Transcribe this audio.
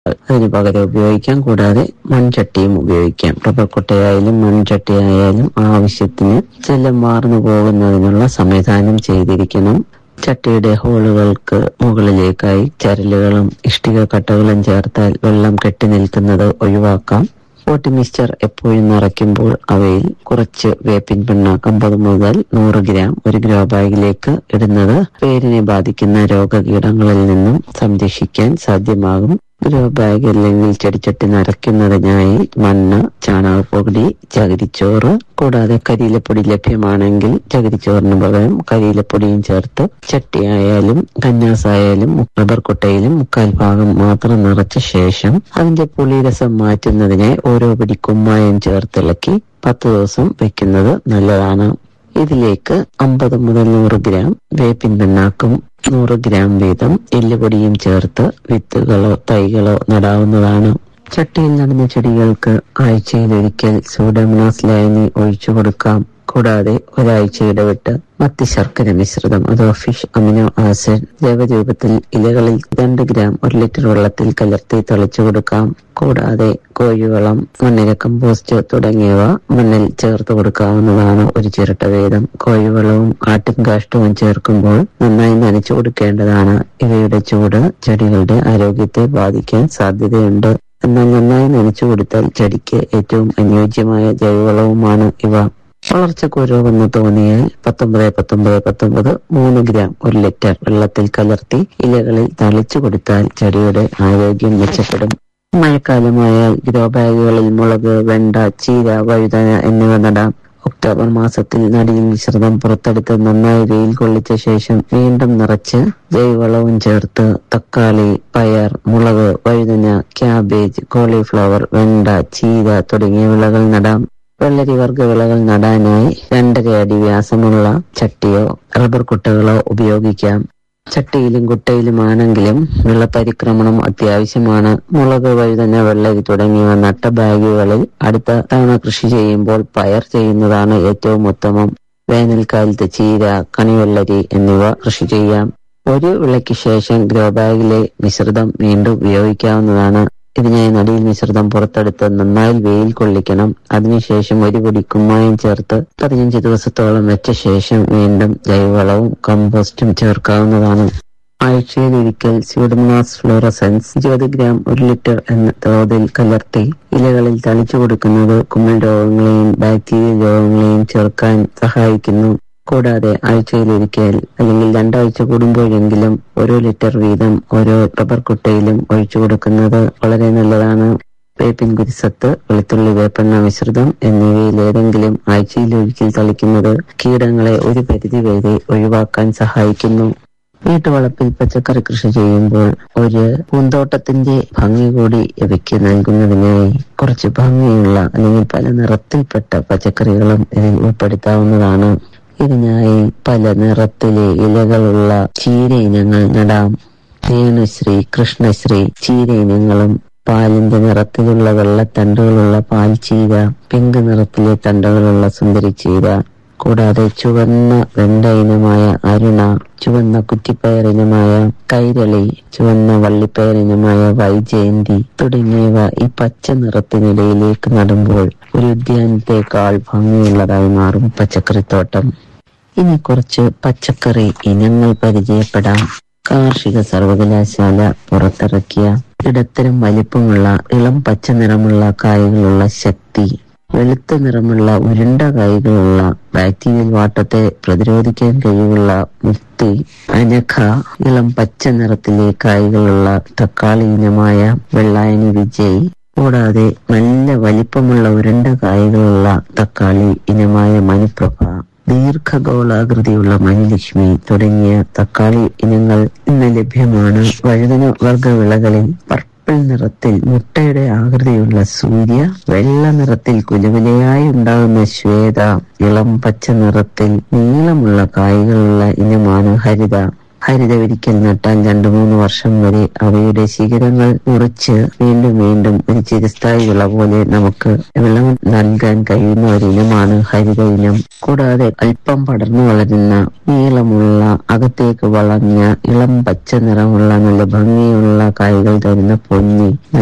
അതിന് പകരം ഉപയോഗിക്കാം കൂടാതെ മൺചട്ടിയും ഉപയോഗിക്കാം റബ്ബർ കൊട്ടയായാലും മൺചട്ടിയായാലും ആവശ്യത്തിന് ജലം വാർന്നു പോകുന്നതിനുള്ള സംവിധാനം ചെയ്തിരിക്കണം ചട്ടിയുടെ ഹോളുകൾക്ക് മുകളിലേക്കായി ചരലുകളും ഇഷ്ടിക കട്ടകളും ചേർത്താൽ വെള്ളം കെട്ടി നിൽക്കുന്നത് ഒഴിവാക്കാം പോട്ടി മിക്സ്ചർ എപ്പോഴും നിറയ്ക്കുമ്പോൾ അവയിൽ കുറച്ച് വേപ്പിൻ പിണ്ണാക്ക് അമ്പത് മുതൽ നൂറ് ഗ്രാം ഒരു ഗ്രോ ബാഗിലേക്ക് ഇടുന്നത് പേരിനെ ബാധിക്കുന്ന രോഗകീടങ്ങളിൽ നിന്നും സംരക്ഷിക്കാൻ സാധ്യമാകും ഗ്രോ ബാഗ് അല്ലെങ്കിൽ ചെടിച്ചട്ടി നിറയ്ക്കുന്നതിനായി മണ്ണ് ചാണകപ്പൊടി ചകിരിച്ചോറ് കൂടാതെ കരിയിലപ്പൊടി ലഭ്യമാണെങ്കിൽ ചകിരിച്ചോറിന് പകരം കരിയിലപ്പൊടിയും ചേർത്ത് ചട്ടിയായാലും കന്നാസായാലും റബ്ബർ കൊട്ടയിലും മുക്കാൽ ഭാഗം മാത്രം നിറച്ച ശേഷം അതിന്റെ പുളിരസം മാറ്റുന്നതിനായി ഓരോ പിടി കുമ്മായം ചേർത്തിളക്കി പത്ത് ദിവസം വെക്കുന്നത് നല്ലതാണ് ഇതിലേക്ക് അമ്പത് മുതൽ നൂറ് ഗ്രാം വേപ്പിൻ പിണ്ണാക്കും നൂറ് ഗ്രാം വീതം എല്ലുപൊടിയും ചേർത്ത് വിത്തുകളോ തൈകളോ നടാവുന്നതാണ് ചട്ടിയിൽ നടുന്ന ചെടികൾക്ക് ആഴ്ചയിലൊരിക്കൽ സൂഡോമോണാസ് ലായനി ഒഴിച്ചു കൊടുക്കാം കൂടാതെ ഒരാഴ്ച ഇടവിട്ട് മത്തി ശർക്കര മിശ്രിതം അഥവാ ഫിഷ് അമിനോ ആസിഡ് ദ്രവരൂപത്തിൽ ഇലകളിൽ രണ്ട് ഗ്രാം ഒരു ലിറ്റർ വെള്ളത്തിൽ കലർത്തി തളിച്ചു കൊടുക്കാം കൂടാതെ കോഴിവളം മണ്ണിര കമ്പോസ്റ്റ് തുടങ്ങിയവ മണ്ണിൽ ചേർത്ത് കൊടുക്കാവുന്നതാണ് ഒരു ചിരട്ട വീതം കോഴിവളവും ആട്ടിൻകാഷ്ടവും ചേർക്കുമ്പോൾ നന്നായി നനച്ചു കൊടുക്കേണ്ടതാണ് ഇവയുടെ ചൂട് ചെടികളുടെ ആരോഗ്യത്തെ ബാധിക്കാൻ സാധ്യതയുണ്ട് എന്നാൽ നന്നായി നനച്ചു കൊടുത്താൽ ചെടിക്ക് ഏറ്റവും അനുയോജ്യമായ ജൈവവളവുമാണ് ഇവ വളർച്ചക്കുരോഗെന്ന് തോന്നിയാൽ പത്തൊമ്പത് പത്തൊമ്പത് പത്തൊമ്പത് മൂന്ന് ഗ്രാം ഒരു ലിറ്റർ വെള്ളത്തിൽ കലർത്തി ഇലകളിൽ തളിച്ചു കൊടുത്താൽ ചെടിയുടെ ആരോഗ്യം മെച്ചപ്പെടും മഴക്കാലമായാൽ ഗ്രോ ബാഗുകളിൽ മുളക് വെണ്ട ചീര വഴുതന എന്നിവ നടാം ഒക്ടോബർ മാസത്തിൽ നടിയിൽ മിശ്രിതം പുറത്തെടുത്ത് നന്നായി വെയിൽ കൊള്ളിച്ച ശേഷം വീണ്ടും നിറച്ച് ജൈവവളവും ചേർത്ത് തക്കാളി പയർ മുളക് വഴുതന ക്യാബേജ് കോളിഫ്ലവർ വെണ്ട ചീര തുടങ്ങിയ വിളകൾ നടാം വെള്ളരി വർഗ വിളകൾ നടാനായി രണ്ടര അടി വ്യാസമുള്ള ചട്ടിയോ റബ്ബർ കുട്ടകളോ ഉപയോഗിക്കാം ചട്ടിയിലും കുട്ടയിലുമാണെങ്കിലും വെള്ളപരിക്രമണം അത്യാവശ്യമാണ് മുളക് വഴുതന വെള്ളരി തുടങ്ങിയവ നട്ട ബാഗുകളിൽ അടുത്ത തവണ കൃഷി ചെയ്യുമ്പോൾ പയർ ചെയ്യുന്നതാണ് ഏറ്റവും ഉത്തമം വേനൽക്കാലത്ത് ചീര കണിവെള്ളരി എന്നിവ കൃഷി ചെയ്യാം ഒരു വിളയ്ക്ക് ശേഷം ഗ്രോ ബാഗിലെ മിശ്രിതം വീണ്ടും ഉപയോഗിക്കാവുന്നതാണ് ഇതിനായി നടിയിൽ മിശ്രിതം പുറത്തെടുത്ത് നന്നായി വെയിൽ കൊള്ളിക്കണം അതിനുശേഷം ഒരു പൊടി കുമ്മായം ചേർത്ത് പതിനഞ്ച് ദിവസത്തോളം വെച്ച ശേഷം വീണ്ടും ജൈവവളവും കമ്പോസ്റ്റും ചേർക്കാവുന്നതാണ് ആഴ്ചയിലൊരിക്കൽ സ്യൂഡമോണാസ് ഫ്ലോറസൻസ് ഇരുപത് ഗ്രാം ഒരു ലിറ്റർ എന്ന തോതിൽ കലർത്തി ഇലകളിൽ തളിച്ചു കൊടുക്കുന്നത് കുമിൾ രോഗങ്ങളെയും ബാക്ടീരിയൽ രോഗങ്ങളെയും ചെറുക്കാൻ സഹായിക്കുന്നു കൂടാതെ ആഴ്ചയിലൊരിക്കൽ അല്ലെങ്കിൽ രണ്ടാഴ്ച കൂടുമ്പോഴെങ്കിലും ഓരോ ലിറ്റർ വീതം ഓരോ റബ്ബർ കുട്ടയിലും ഒഴിച്ചു കൊടുക്കുന്നത് വളരെ നല്ലതാണ് വേപ്പിൻ കുരിസത്ത് വെളുത്തുള്ളി വേപ്പെണ്ണ മിശ്രിതം എന്നിവയിൽ ഏതെങ്കിലും ആഴ്ചയിൽ ഒരിക്കൽ തളിക്കുന്നത് കീടങ്ങളെ ഒരു പരിധി വരെ ഒഴിവാക്കാൻ സഹായിക്കുന്നു വീട്ടുവളപ്പിൽ പച്ചക്കറി കൃഷി ചെയ്യുമ്പോൾ ഒരു പൂന്തോട്ടത്തിന്റെ ഭംഗി കൂടി ഇവയ്ക്ക് നൽകുന്നതിനായി കുറച്ച് ഭംഗിയുള്ള അല്ലെങ്കിൽ പല നിറത്തിൽപ്പെട്ട പച്ചക്കറികളും ഇതിൽ ഉൾപ്പെടുത്താവുന്നതാണ് ഇതിനായി പല നിറത്തിലെ ഇലകളുള്ള ചീര ഇനങ്ങൾ നടാം രേണുശ്രീ കൃഷ്ണശ്രീ ചീര ഇനങ്ങളും പാലിന്റെ നിറത്തിലുള്ള വെള്ളത്തണ്ടുകളുള്ള പാൽ ചീര പിങ്ക് നിറത്തിലെ തണ്ടുകളുള്ള സുന്ദരി ചീര കൂടാതെ ചുവന്ന വെണ്ട ഇനമായ അരുണ ചുവന്ന കുറ്റിപ്പയർ ഇനമായ കൈരളി ചുവന്ന വള്ളിപ്പയർ ഇനമായ വൈജയന്തി തുടങ്ങിയവ ഈ പച്ച നിറത്തിനിടയിലേക്ക് നടുമ്പോൾ ഒരു ഉദ്യാനത്തെക്കാൾ ഭംഗിയുള്ളതായി മാറും പച്ചക്കറിത്തോട്ടം ഇനി കുറച്ച് പച്ചക്കറി ഇനങ്ങൾ പരിചയപ്പെടാം കാർഷിക സർവകലാശാല പുറത്തിറക്കിയ ഇടത്തരം വലിപ്പമുള്ള ഇളം പച്ച നിറമുള്ള കായകളുള്ള ശക്തി വെളുത്ത നിറമുള്ള ഉരുണ്ട കായ്കളുള്ള ബാക്ടീരിയൽ വാട്ടത്തെ പ്രതിരോധിക്കാൻ കഴിവുള്ള മുക്തി അനഖ ഇളം പച്ച നിറത്തിലെ കായ്കളുള്ള തക്കാളി ഇനമായ വെള്ളായണി വിജയ് കൂടാതെ നല്ല വലിപ്പമുള്ള ഉരുണ്ട കായ്കളുള്ള തക്കാളി ഇനമായ മനുപ്രഭ ദീർഘഗോളാകൃതിയുള്ള മനുലക്ഷ്മി തുടങ്ങിയ തക്കാളി ഇനങ്ങൾ ഇന്ന് ലഭ്യമാണ് വഴുതന വർഗ വിളകളിൽ പർപ്പിൾ നിറത്തിൽ മുട്ടയുടെ ആകൃതിയുള്ള സൂര്യ വെള്ള നിറത്തിൽ കുലുകുലയായി ഉണ്ടാകുന്ന ശ്വേത ഇളം പച്ച നിറത്തിൽ നീളമുള്ള കായ്കളുള്ള ഇനമാണ് ഹരിത ഹരിതവിരിക്കൽ നട്ടാൽ രണ്ടു മൂന്ന് വർഷം വരെ അവയുടെ ശിഖരങ്ങൾ മുറിച്ച് വീണ്ടും വീണ്ടും ഒരു ചിരസ്ഥായി വിള പോലെ നമുക്ക് വെള്ളം നൽകാൻ കഴിയുന്ന ഒരു ഇനമാണ് ഹരിത ഇനം കൂടാതെ അല്പം പടർന്നു വളരുന്ന നീളമുള്ള അകത്തേക്ക് വളഞ്ഞ ഇളം പച്ച നിറമുള്ള നല്ല ഭംഗിയുള്ള കായ്കൾ തരുന്ന പൊന്നി